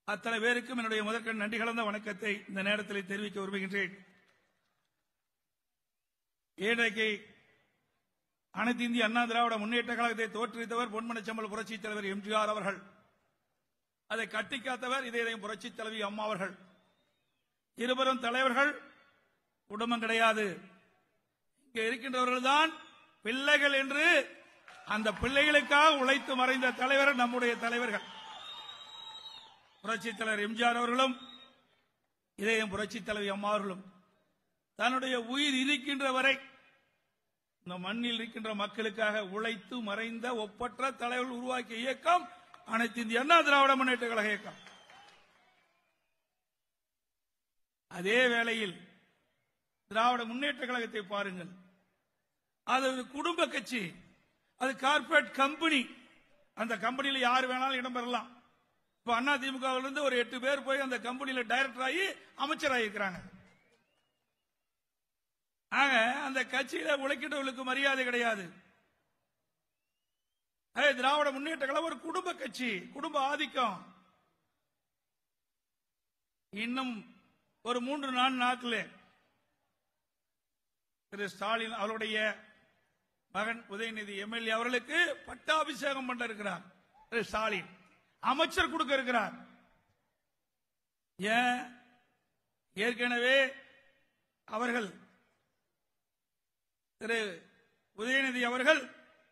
அத்தனை பேருக்கும் என்னுடைய முதற்கண் நன்றி கலந்த வணக்கத்தை இந்த நேரத்தில் தெரிவிக்க விரும்புகின்றேன் இன்றைக்கு அனைத்து இந்திய அண்ணா திராவிட முன்னேற்ற கழகத்தை தோற்றுவித்தவர் பொன்மனச்சம்பல் புரட்சி தலைவர் எம்ஜிஆர் அவர்கள் அதை கட்டிக்காத்தவர் இதயம் புரட்சி தலைவி அம்மா அவர்கள் இருவரும் தலைவர்கள் குடும்பம் கிடையாது இங்க இருக்கின்றவர்கள் தான் பிள்ளைகள் என்று அந்த பிள்ளைகளுக்காக உழைத்து மறைந்த தலைவர் நம்முடைய தலைவர்கள் புரட்சி தலைவர் எம்ஜிஆர் அவர்களும் இதயம் புரட்சி தலைவி அம்மா அவர்களும் தன்னுடைய உயிர் இருக்கின்ற வரை இந்த மண்ணில் இருக்கின்ற மக்களுக்காக உழைத்து மறைந்த ஒப்பற்ற தலைவர்கள் உருவாக்கிய இயக்கம் அனைத்து இந்திய அண்ணா திராவிட முன்னேற்ற கழக இயக்கம் அதே வேளையில் திராவிட முன்னேற்ற கழகத்தை பாருங்கள் அது ஒரு குடும்ப கட்சி அது கார்பரேட் கம்பெனி அந்த கம்பெனியில் யார் வேணாலும் இடம் பெறலாம் இப்ப அண்ணா திமுக இருந்து ஒரு எட்டு பேர் போய் அந்த கம்பெனியில டைரக்டர் ஆகி அமைச்சர் ஆகியிருக்கிறாங்க ஆக அந்த கட்சியில உழைக்கின்றவர்களுக்கு மரியாதை கிடையாது அதே திராவிட முன்னேற்ற கழகம் ஒரு குடும்ப கட்சி குடும்ப ஆதிக்கம் இன்னும் ஒரு மூன்று நான்கு நாட்களே திரு ஸ்டாலின் அவருடைய மகன் உதயநிதி எம்எல்ஏ அவர்களுக்கு பட்டாபிஷேகம் பண்ண இருக்கிறார் திரு ஸ்டாலின் அமைச்சர் கொடுக்க இருக்கிறார் ஏன் ஏற்கனவே அவர்கள் திரு உதயநிதி அவர்கள்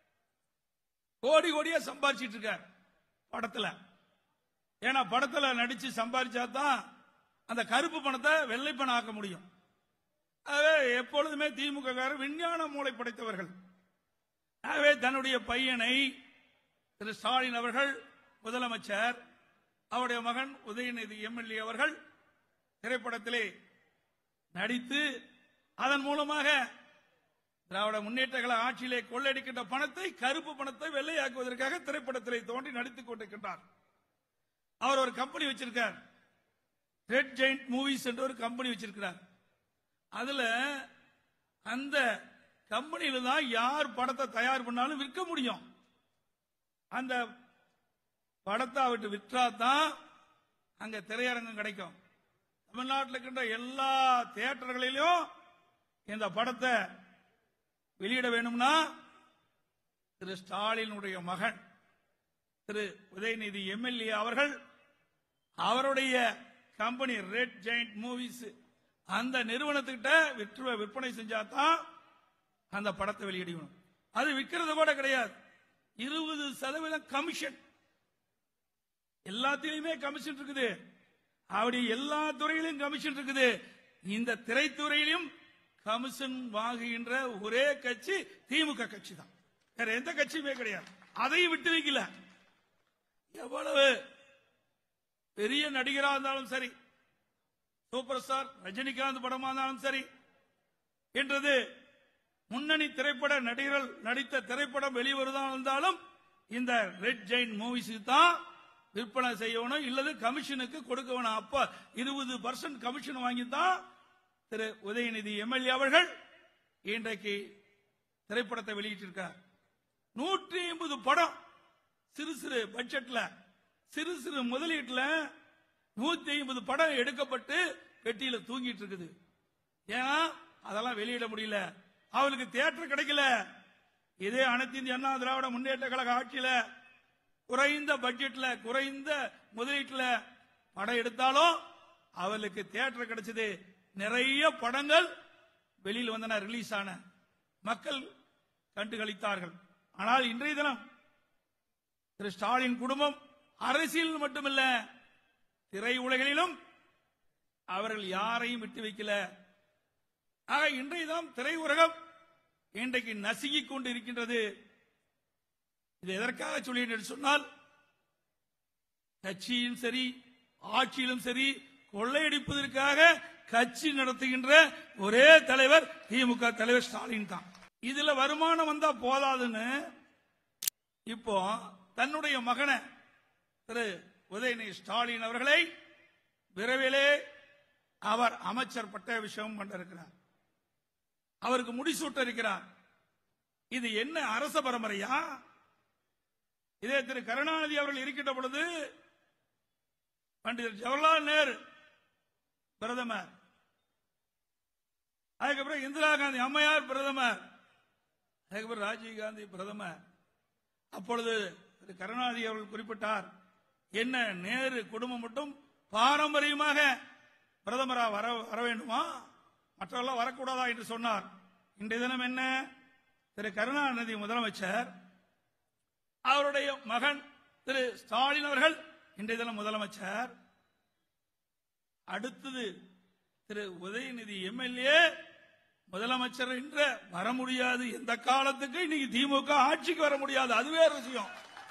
கோடி கோடியா சம்பாதிச்சிட்டு இருக்கார் படத்துல ஏன்னா படத்துல நடிச்சு சம்பாதிச்சா தான் அந்த கருப்பு பணத்தை வெள்ளை பணம் ஆக்க முடியும் ஆகவே எப்பொழுதுமே திமுக காரர் விஞ்ஞான மூளை படைத்தவர்கள் ஆகவே தன்னுடைய பையனை திரு ஸ்டாலின் அவர்கள் முதலமைச்சர் அவருடைய மகன் உதயநிதி எம்எல்ஏ அவர்கள் திரைப்படத்திலே நடித்து அதன் மூலமாக திராவிட முன்னேற்ற கழக ஆட்சியிலே கொள்ளையடிக்கின்ற பணத்தை கருப்பு பணத்தை வெள்ளையாக்குவதற்காக திரைப்படத்திலே தோன்றி நடித்துக் கொண்டிருக்கின்றார் அவர் ஒரு கம்பெனி வச்சிருக்கார் ரெட் ஜெயிண்ட் மூவிஸ் என்ற ஒரு கம்பெனி வச்சிருக்கிறார் அதுல அந்த கம்பெனியில தான் யார் படத்தை தயார் பண்ணாலும் விற்க முடியும் அந்த படத்தை விட்டு விற்றா தான் அங்க திரையரங்கம் கிடைக்கும் தமிழ்நாட்டில் இருக்கின்ற எல்லா தியேட்டர்களிலும் இந்த படத்தை வெளியிட வேணும்னா திரு ஸ்டாலினுடைய மகன் திரு உதயநிதி எம்எல்ஏ அவர்கள் அவருடைய கம்பெனி ரெட் ஜெயிண்ட் மூவிஸ் அந்த நிறுவனத்துக்கிட்ட விற்று விற்பனை செஞ்சாதான் அந்த படத்தை வெளியிடணும் அது விற்கிறது கூட கிடையாது இருபது சதவீதம் கமிஷன் எல்லாத்திலையுமே கமிஷன் இருக்குது அப்படி எல்லா துறையிலும் கமிஷன் இருக்குது இந்த திரைத்துறையிலும் கமிஷன் வாங்குகின்ற ஒரே கட்சி திமுக கட்சி தான் வேற எந்த கட்சியுமே கிடையாது அதையும் விட்டு வைக்கல எவ்வளவு பெரிய நடிகரா இருந்தாலும் சரி சூப்பர் ஸ்டார் ரஜினிகாந்த் படமா இருந்தாலும் சரி என்றது முன்னணி திரைப்பட நடிகர்கள் நடித்த திரைப்படம் வெளிவருதா இருந்தாலும் இந்த ரெட் ஜெயின் மூவிஸுக்கு தான் விற்பனை செய்யணும் இல்லது கமிஷனுக்கு கொடுக்க வேணும் அப்ப இருபது பர்சன்ட் கமிஷன் வாங்கி தான் திரு உதயநிதி எம்எல்ஏ அவர்கள் இன்றைக்கு திரைப்படத்தை வெளியிட்டிருக்கார் நூற்றி ஐம்பது படம் சிறு சிறு பட்ஜெட்ல சிறு சிறு முதலீட்டுல நூத்தி ஐம்பது படம் எடுக்கப்பட்டு பெட்டியில தூங்கிட்டு இருக்குது ஏன் அதெல்லாம் வெளியிட முடியல அவளுக்கு தியேட்டர் கிடைக்கல இதே அனைத்து இந்திய அண்ணா திராவிட முன்னேற்ற கழக ஆட்சியில குறைந்த பட்ஜெட்ல குறைந்த முதலீட்டுல படம் எடுத்தாலும் அவளுக்கு தியேட்டர் கிடைச்சது நிறைய படங்கள் வெளியில் வந்தன ரிலீஸ் ஆன மக்கள் கண்டுகளித்தார்கள் ஆனால் இன்றைய தினம் திரு ஸ்டாலின் குடும்பம் அரசியல் மட்டுமல்ல திரையுலகிலும் அவர்கள் யாரையும் விட்டு வைக்கல ஆக இன்றைய தினம் திரையுலகம் இன்றைக்கு நசுங்கிக் கொண்டு இருக்கின்றது இது எதற்காக சொல்லினேன் சொன்னால் கட்சியும் சரி ஆட்சியிலும் சரி கொள்ளையடிப்பதற்காக கட்சி நடத்துகின்ற ஒரே தலைவர் திமுக தலைவர் ஸ்டாலின் தான் இதுல வருமானம் வந்தா போதாதுன்னு இப்போ தன்னுடைய மகனை திரு உதயநிதி ஸ்டாலின் அவர்களை விரைவிலே அவர் அமைச்சர் பட்டாபிஷேகம் பண்ணிருக்கிறார் அவருக்கு முடிசூட்ட இருக்கிறார் இது என்ன அரச பரம்பரையா இதே திரு கருணாநிதி அவர்கள் இருக்கின்ற பொழுது பண்டிதர் ஜவஹர்லால் நேரு பிரதமர் அதுக்கப்புறம் இந்திரா காந்தி அம்மையார் பிரதமர் அதுக்கப்புறம் ராஜீவ் காந்தி பிரதமர் அப்பொழுது திரு கருணாநிதி அவர்கள் குறிப்பிட்டார் என்ன நேரு குடும்பம் மட்டும் பாரம்பரியமாக பிரதமராக வர வர வேண்டுமா மற்றவர்களாம் வரக்கூடாதா என்று சொன்னார் இன்றைய தினம் என்ன திரு கருணாநிதி முதலமைச்சர் அவருடைய மகன் திரு ஸ்டாலின் அவர்கள் இன்றைய தினம் முதலமைச்சர் அடுத்தது திரு உதயநிதி எம்எல்ஏ முதலமைச்சர் என்ற வர முடியாது எந்த காலத்துக்கு இன்னைக்கு திமுக ஆட்சிக்கு வர முடியாது அது வேற விஷயம்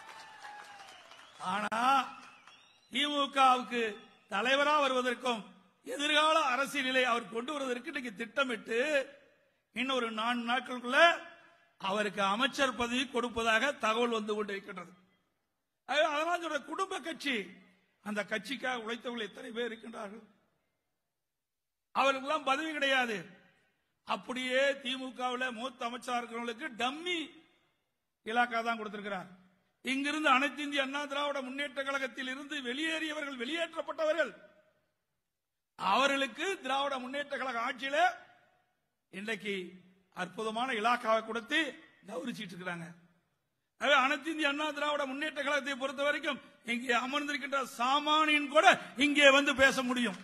ஆனா திமுகவுக்கு தலைவரா வருவதற்கும் எதிர்கால அரசியலை அவர் கொண்டு வருவதற்கு இன்னைக்கு திட்டமிட்டு இன்னொரு நான்கு நாட்களுக்குள்ள அவருக்கு அமைச்சர் பதவி கொடுப்பதாக தகவல் வந்து கொண்டிருக்கின்றது ஆகவே அதனால் சொல்ற குடும்ப கட்சி அந்த கட்சிக்காக உழைத்தவர்கள் எத்தனை பேர் இருக்கின்றார்கள் அவருக்கெல்லாம் பதவி கிடையாது அப்படியே திமுகவில் மூத்த அமைச்சர் இருக்கிறவங்களுக்கு டம்மி இலாக்கா தான் கொடுத்திருக்கிறார் இங்கிருந்து அனைத்து இந்திய அண்ணா திராவிட முன்னேற்ற கழகத்தில் இருந்து வெளியேறியவர்கள் வெளியேற்றப்பட்டவர்கள் அவர்களுக்கு திராவிட முன்னேற்ற கழக ஆட்சியில இன்றைக்கு அற்புதமான இலாக்காவை கொடுத்து கௌரிச்சிட்டு இருக்கிறாங்க ஆகவே அனைத்து இந்திய அண்ணா திராவிட முன்னேற்ற கழகத்தை பொறுத்த வரைக்கும் இங்கே அமர்ந்திருக்கின்ற சாமானியன் கூட இங்கே வந்து பேச முடியும்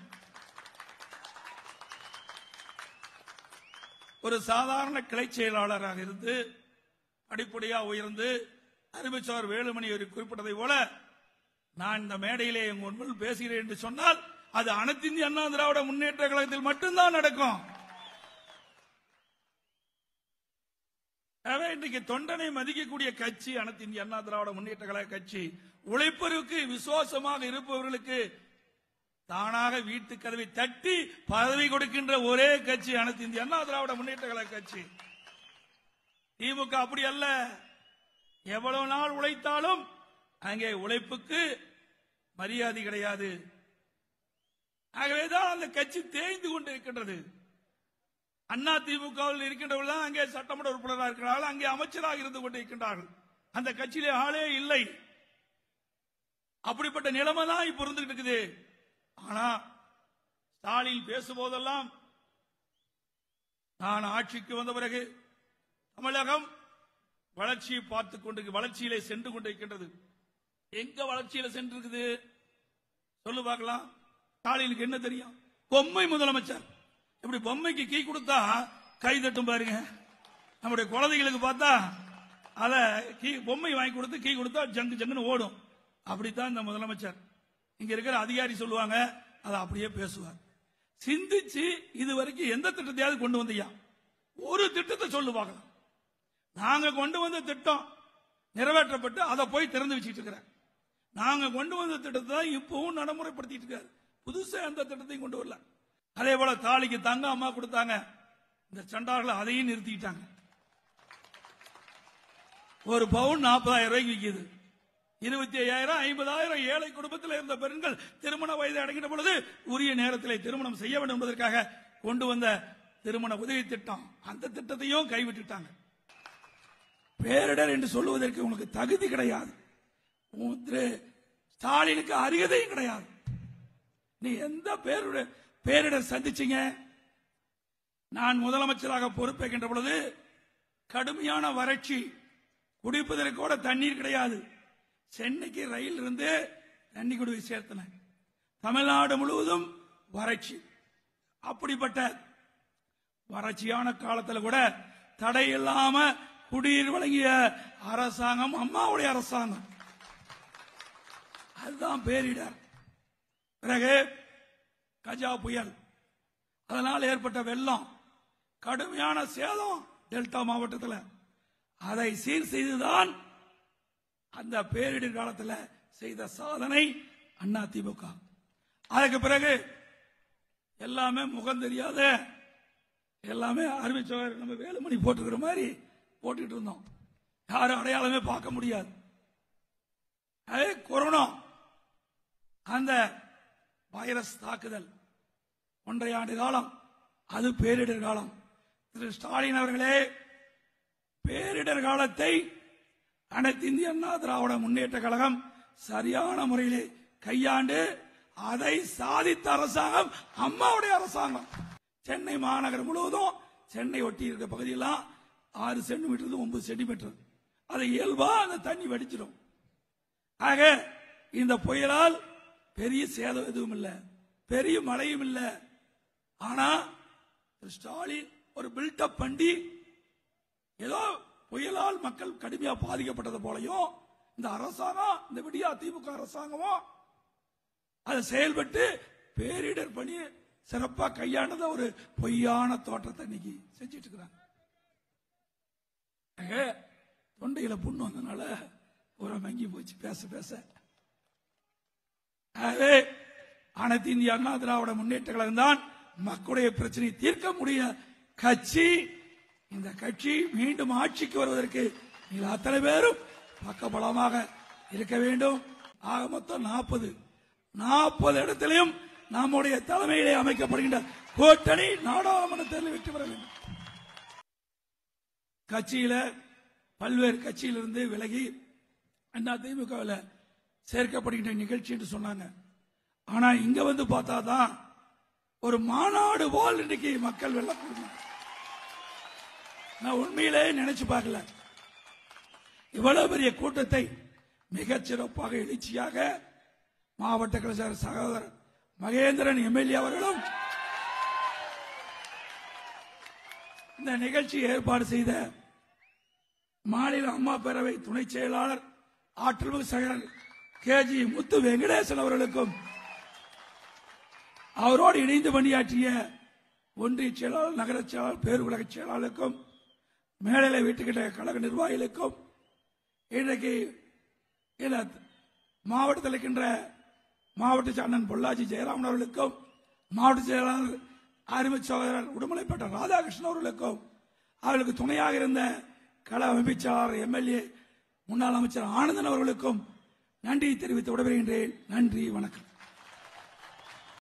ஒரு சாதாரண கிளை செயலாளராக இருந்து அடிப்படையா உயர்ந்து அறிவிச்சவர் வேலுமணி அவர் குறிப்பிட்டதை போல நான் இந்த மேடையிலே உங்கள் முன் பேசுகிறேன் என்று சொன்னால் அது அனைத்து இந்திய அண்ணா திராவிட முன்னேற்ற கழகத்தில் மட்டும்தான் நடக்கும் எனவே இன்றைக்கு தொண்டனை மதிக்கக்கூடிய கட்சி அனைத்து இந்திய அண்ணா திராவிட முன்னேற்ற கழக கட்சி உழைப்பருக்கு விசுவாசமாக இருப்பவர்களுக்கு தானாக வீட்டு கதவை தட்டி பதவி கொடுக்கின்ற ஒரே கட்சி அனைத்து இந்திய அண்ணா திராவிட முன்னேற்ற கழக கட்சி திமுக அப்படி அல்ல எவ்வளவு நாள் உழைத்தாலும் அங்கே உழைப்புக்கு மரியாதை கிடையாது ஆகவேதான் அந்த கட்சி தேய்ந்து கொண்டிருக்கின்றது அண்ணா திமுகவில் இருக்கின்றவர்கள் தான் அங்கே சட்டமன்ற உறுப்பினராக இருக்கிறார்கள் அங்கே அமைச்சராக இருந்து கொண்டிருக்கின்றார்கள் அந்த கட்சியிலே ஆளே இல்லை அப்படிப்பட்ட நிலைமை தான் இப்ப இருந்துகிட்டு இருக்குது ஆனா ஸ்டாலின் பேசும்போதெல்லாம் நான் ஆட்சிக்கு வந்த பிறகு தமிழகம் வளர்ச்சியை பார்த்து கொண்டு வளர்ச்சியிலே சென்று கொண்டிருக்கின்றது எங்க வளர்ச்சியில சென்று இருக்குது சொல்லு பார்க்கலாம் ஸ்டாலினுக்கு என்ன தெரியும் பொம்மை முதலமைச்சர் இப்படி பொம்மைக்கு கீ கொடுத்தா கை தட்டும் பாருங்க நம்முடைய குழந்தைகளுக்கு பார்த்தா அத கீ பொம்மை வாங்கி கொடுத்து கீ கொடுத்தா ஜங்கு ஜங்குன்னு ஓடும் அப்படித்தான் இந்த முதலமைச்சர் இங்க இருக்கிற அதிகாரி சொல்லுவாங்க அதை அப்படியே பேசுவார் சிந்திச்சு இது வரைக்கும் எந்த திட்டத்தையாவது கொண்டு வந்தியா ஒரு திட்டத்தை சொல்லு பார்க்கலாம் நாங்க கொண்டு வந்த திட்டம் நிறைவேற்றப்பட்டு அதை போய் திறந்து வச்சுட்டு இருக்கிறேன் நாங்க கொண்டு வந்த திட்டத்தை தான் இப்பவும் நடைமுறைப்படுத்திட்டு இருக்காரு புதுசா எந்த திட்டத்தையும் கொண்டு வரல அதே போல தாலிக்கு தங்க அம்மா கொடுத்தாங்க இந்த சண்டார்களை அதையும் நிறுத்திட்டாங்க ஒரு பவுன் நாற்பதாயிரம் ரூபாய்க்கு விற்கிது இருபத்தி ஐயாயிரம் ஐம்பதாயிரம் ஏழை குடும்பத்தில் இருந்த பெண்கள் திருமண வயது அடைகின்ற பொழுது உரிய நேரத்தில் திருமணம் செய்ய வேண்டும் என்பதற்காக கொண்டு வந்த திருமண உதவி திட்டம் அந்த திட்டத்தையும் கைவிட்டுட்டாங்க பேரிடர் என்று சொல்லுவதற்கு உனக்கு தகுதி கிடையாது உன் திரு ஸ்டாலினுக்கு அருகதையும் கிடையாது நீ எந்த பேருட பேரிடர் சந்திச்சீங்க நான் முதலமைச்சராக பொறுப்பேற்கின்ற பொழுது கடுமையான வறட்சி குடிப்பதற்கு கூட தண்ணீர் கிடையாது சென்னைக்கு ரயில் இருந்து தண்ணி கொண்டு போய் சேர்த்தன தமிழ்நாடு முழுவதும் வறட்சி அப்படிப்பட்ட வறட்சியான காலத்தில் கூட தடை இல்லாம குடிநீர் வழங்கிய அரசாங்கம் அம்மாவுடைய அரசாங்கம் அதுதான் பேரிடர் பிறகு கஜா புயல் அதனால் ஏற்பட்ட வெள்ளம் கடுமையான சேதம் டெல்டா மாவட்டத்தில் அதை சீர் செய்துதான் அந்த பேரிடர் காலத்தில் செய்த சாதனை அண்ணா திமுக அதுக்கு பிறகு எல்லாமே முகம் தெரியாத எல்லாமே அறிவிச்சவர் நம்ம வேலுமணி போட்டுக்கிற மாதிரி போட்டுக்கிட்டு இருந்தோம் யாரும் அடையாளமே பார்க்க முடியாது அதே கொரோனா அந்த வைரஸ் தாக்குதல் ஒன்றை ஆண்டு காலம் அது பேரிடர் காலம் திரு ஸ்டாலின் அவர்களே பேரிடர் காலத்தை அனைத்து இந்திய அண்ணா திராவிட முன்னேற்ற கழகம் சரியான முறையிலே கையாண்டு அதை சாதித்த அரசாங்கம் அம்மாவுடைய அரசாங்கம் சென்னை மாநகரம் முழுவதும் சென்னை ஒட்டி இருக்க பகுதியெல்லாம் ஆறு சென்டிமீட்டர் ஒன்பது சென்டிமீட்டர் அதை இயல்பா அந்த தண்ணி வடிச்சிடும் ஆக இந்த புயலால் பெரிய சேதம் எதுவும் இல்ல பெரிய மழையும் இல்ல ஆனா திரு ஸ்டாலின் ஒரு பில்டப் பண்ணி ஏதோ புயலால் மக்கள் கடுமையா பாதிக்கப்பட்டது போலயும் இந்த அரசாங்கம் இந்த விடியா திமுக அரசாங்கமும் அதை செயல்பட்டு பேரிடர் பணி சிறப்பா கையாண்டத ஒரு பொய்யான தோற்றத்தை இன்னைக்கு செஞ்சிட்டு இருக்கிறாங்க ஆக, தொண்டையில புண்ணு வந்தனால ஒரு மங்கி போச்சு பேச பேச ஆகவே அனைத்து இந்திய அண்ணா திராவிட முன்னேற்ற கழகம் தான் மக்களுடைய பிரச்சனையை தீர்க்க முடிய கட்சி இந்த கட்சி மீண்டும் ஆட்சிக்கு வருவதற்கு நீங்கள் அத்தனை பேரும் பக்கபலமாக இருக்க வேண்டும் ஆக மொத்தம் நாற்பது நாற்பது இடத்திலையும் நம்முடைய தலைமையிலே அமைக்கப்படுகின்ற கூட்டணி நாடாளுமன்ற தேர்தலில் வெற்றி பெற வேண்டும் கட்சியில பல்வேறு கட்சியிலிருந்து விலகி அண்ணா திமுகவில் சேர்க்கப்படுகின்ற நிகழ்ச்சி என்று சொன்னாங்க ஆனா இங்க வந்து பார்த்தாதான் ஒரு மாநாடு போல் இன்னைக்கு மக்கள் வெள்ளக்கூடும் நான் உண்மையிலே நினைச்சு பார்க்கல இவ்வளவு பெரிய கூட்டத்தை மிகச் சிறப்பாக எழுச்சியாக மாவட்ட கலைஞர் சகோதரர் மகேந்திரன் எம்எல்ஏ அவர்களும் இந்த நிகழ்ச்சி ஏற்பாடு செய்த மாநில அம்மா பேரவை துணை செயலாளர் ஆற்றல்மிகு சகர் கேஜி முத்து வெங்கடேசன் அவர்களுக்கும் அவரோடு இணைந்து பணியாற்றிய ஒன்றிய செயலாளர் நகர செயலாளர் பேருலக செயலாளருக்கும் மேடையில வீட்டுக்கிட்ட கழக நிர்வாகிகளுக்கும் இன்றைக்கு இந்த மாவட்டத்தில் இருக்கின்ற மாவட்ட சாணன் பொள்ளாச்சி ஜெயராமன் அவர்களுக்கும் மாவட்ட செயலாளர் அருமை சகோதரர் உடுமலைப்பட்ட ராதாகிருஷ்ணன் அவர்களுக்கும் அவர்களுக்கு துணையாக இருந்த கள அமைப்பாளர் எம்எல்ஏ முன்னாள் அமைச்சர் ஆனந்தன் அவர்களுக்கும் நன்றி தெரிவித்து விடைபெறுகின்றேன் நன்றி வணக்கம்